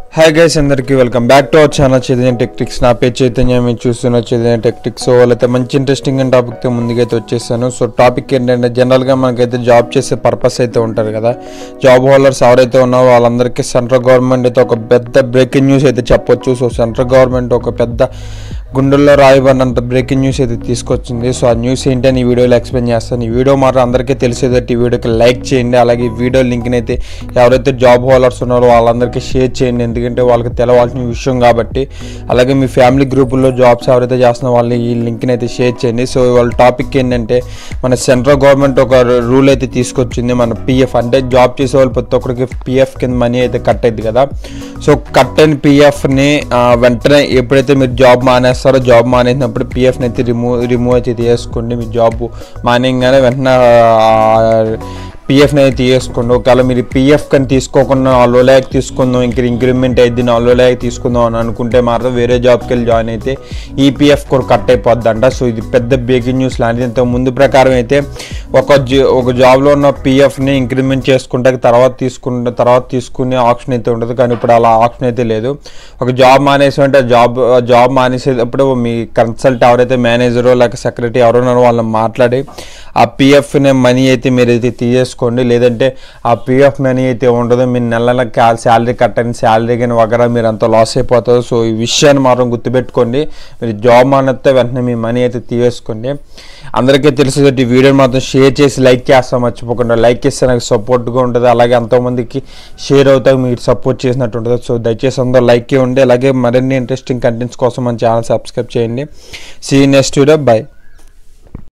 hi guys అందరికీ welcome back to our channel Chaitanya Techtics నా పేరు చైతన్య మీరు చూస్తున్న చైతన్య టెక్టిక్స్ సో వాళ్ళైతే మంచి ఇంట్రెస్టింగ్ అయిన టాపిక్తో ముందుకైతే వచ్చేసాను సో టాపిక్ ఏంటంటే జనరల్గా మనకైతే జాబ్ చేసే పర్పస్ అయితే ఉంటారు కదా జాబ్ హోల్డర్స్ ఎవరైతే ఉన్నారో వాళ్ళందరికీ సెంట్రల్ గవర్నమెంట్ అయితే ఒక పెద్ద బ్రేకింగ్ న్యూస్ అయితే చెప్పొచ్చు సో సెంట్రల్ గవర్నమెంట్ ఒక పెద్ద గుండెల్లో రాయబడినంత బ్రేకింగ్ న్యూస్ అయితే తీసుకొచ్చింది సో ఆ న్యూస్ ఏంటని ఈ వీడియోలో ఎక్స్ప్లెయిన్ చేస్తాను ఈ వీడియో మాత్రం అందరికీ తెలిసేదట్టు ఈ వీడియోకి లైక్ చేయండి అలాగే ఈ వీడియో లింక్ని అయితే ఎవరైతే జాబ్ హోల్డర్స్ ఉన్నారో వాళ్ళందరికీ షేర్ చేయండి ఎందుకంటే వాళ్ళకి తెలవాల్సిన విషయం కాబట్టి అలాగే మీ ఫ్యామిలీ గ్రూపుల్లో జాబ్స్ ఎవరైతే చేస్తున్నారో వాళ్ళు ఈ లింక్ని అయితే షేర్ చేయండి సో వాళ్ళ టాపిక్ ఏంటంటే మన సెంట్రల్ గవర్నమెంట్ ఒక రూల్ అయితే తీసుకొచ్చింది మన పిఎఫ్ అంటే జాబ్ చేసే వాళ్ళు ప్రతి ఒక్కరికి పిఎఫ్ కింద మనీ అయితే కట్ అయింది కదా సో కట్ అయిన పిఎఫ్ని వెంటనే ఎప్పుడైతే మీరు జాబ్ మానేస్తారో జాబ్ మానేసినప్పుడు పిఎఫ్ని అయితే రిమూవ్ రిమూవ్ అయితే చేసుకోండి మీ జాబ్ మానేయగానే వెంటనే పిఎఫ్ని అయితే తీసుకోండి ఒకవేళ మీరు పిఎఫ్ కానీ తీసుకోకుండా నాలుగు లేక తీసుకుందాం ఇంక ఇంక్రిమెంట్ అయితే నాలుగు లేక తీసుకుందాం అని అనుకుంటే మాత్రం వేరే జాబ్కి వెళ్ళి జాయిన్ అయితే ఈపీఎఫ్ కూడా కట్ అయిపోద్దంట సో ఇది పెద్ద బ్రేకింగ్ న్యూస్ లాంటిది ఇంత ముందు ప్రకారం అయితే ఒక జ- ఒక జాబ్లో ఉన్న పిఎఫ్ని ఇంక్రిమెంట్ చేసుకుంటే తర్వాత తీసుకుంటే తర్వాత తీసుకునే ఆప్షన్ అయితే ఉంటుంది కానీ ఇప్పుడు అలా ఆప్షన్ అయితే లేదు ఒక జాబ్ మానేసి అంటే జాబ్ జాబ్ మానేసేటప్పుడు మీ కన్సల్ట్ ఎవరైతే మేనేజరో లేక సెక్రటరీ ఎవరో ఉన్నారో వాళ్ళని మాట్లాడి ఆ పిఎఫ్ మనీ అయితే మీరు అయితే తీసేసుకోండి లేదంటే ఆ పిఎఫ్ మనీ అయితే ఉండదు మీరు నెల నెల శాలరీ కట్ అయిన శాలరీ కానీ వగరా మీరు అంత లాస్ అయిపోతారు సో ఈ విషయాన్ని మాత్రం గుర్తుపెట్టుకోండి మీరు జాబ్ మానేస్తే వెంటనే మీ మనీ అయితే తీసేసుకోండి అందరికీ తెలిసేది ఈ వీడియోని మాత్రం షేర్ చేసి లైక్ చేస్తాం మర్చిపోకుండా లైక్ చేస్తే నాకు సపోర్ట్గా ఉంటుంది అలాగే ఎంతోమందికి షేర్ అవుతా మీరు సపోర్ట్ చేసినట్టు ఉంటుంది సో దయచేసి అందరూ లైక్ ఇవ్వండి అలాగే మరిన్ని ఇంట్రెస్టింగ్ కంటెంట్స్ కోసం మన ఛానల్ సబ్స్క్రైబ్ చేయండి సీ నెక్స్ట్ వీడియో బై